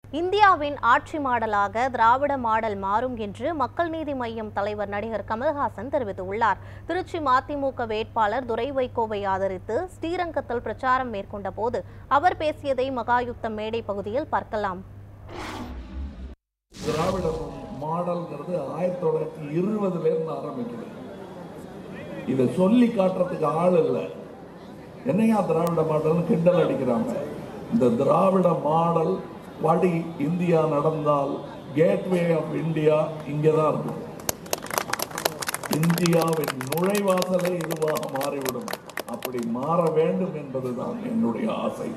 இந்தியாவின் ஆட்சி மாடலாக திராவிட மாடல் மாறும் என்று மக்கள் நீதி மய்யம் தலைவர் நடிகர் கமல்ஹாசன் தெரிவித்துள்ளார் திருச்சி மதிமுக வேட்பாளர் துரை வைகோவை ஆதரித்து ஸ்ரீரங்கத்தில் பிரச்சாரம் மேற்கொண்ட போது அவர் பேசியதை மகாயுத்தம் மேடை பகுதியில் பார்க்கலாம் திராவிட மாடல்ங்கிறது ஆயிரத்தி தொள்ளாயிரத்தி இருபதுல இருந்து ஆரம்பிக்குது இதை சொல்லி காட்டுறதுக்கு ஆள் இல்லை என்னையா திராவிட மாடல்னு கிண்டல் அடிக்கிறாங்க இந்த திராவிட மாடல் படி இந்தியா நடந்தால் கேட்வே ஆஃப் இந்தியா இங்கே தான் இருக்கும் இந்தியாவின் நுழைவாசலே இதுவாக மாறிவிடும் அப்படி மாற வேண்டும் என்பதுதான் என்னுடைய ஆசை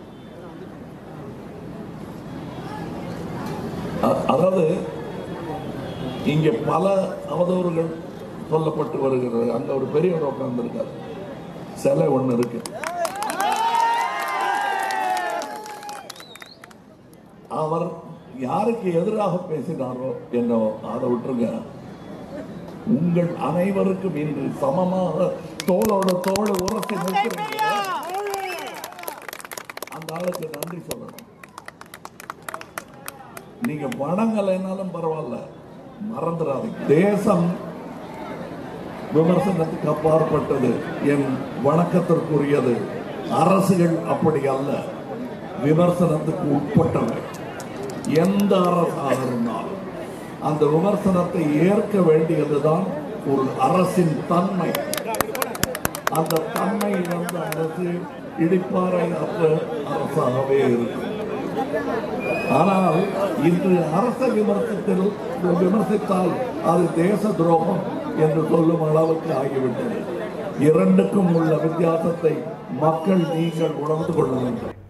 அ- அதாவது இங்க பல அவதூறுகள் சொல்லப்பட்டு வருகிறது அங்க ஒரு பெரியவர் உட்கார்ந்திருக்காரு சிலை ஒண்ணு இருக்கு அவர் யாருக்கு எதிராக பேசினாரோ என்னோ அதை விட்டுருங்க உங்கள் அனைவருக்கும் இன்று சமமாக தோளோட தோள் உரசி நிற்கிறீங்க அந்த ஆளுக்கு நன்றி சொல்லணும் நீங்க வணங்கலைனாலும் பரவாயில்ல மறந்துடாதீங்க தேசம் விமர்சனத்துக்கு அப்பாற்பட்டது என் வணக்கத்திற்குரியது அரசுகள் அப்படி அல்ல விமர்சனத்துக்கு உட்பட்டவை எந்த அரசாக இருந்தாலும் அந்த விமர்சனத்தை ஏற்க வேண்டியதுதான் ஒரு அரசின் தன்மை அந்த தன்மை இழந்த அரசு இடிப்பாறை அற்ற அரசாகவே இருக்கும் ஆனால் இன்று அரச விமர்சனத்தில் விமர்சித்தால் அது தேச துரோகம் என்று சொல்லும் அளவுக்கு ஆகிவிட்டது இரண்டுக்கும் உள்ள வித்தியாசத்தை மக்கள் நீங்கள் உணர்ந்து கொள்ள வேண்டும்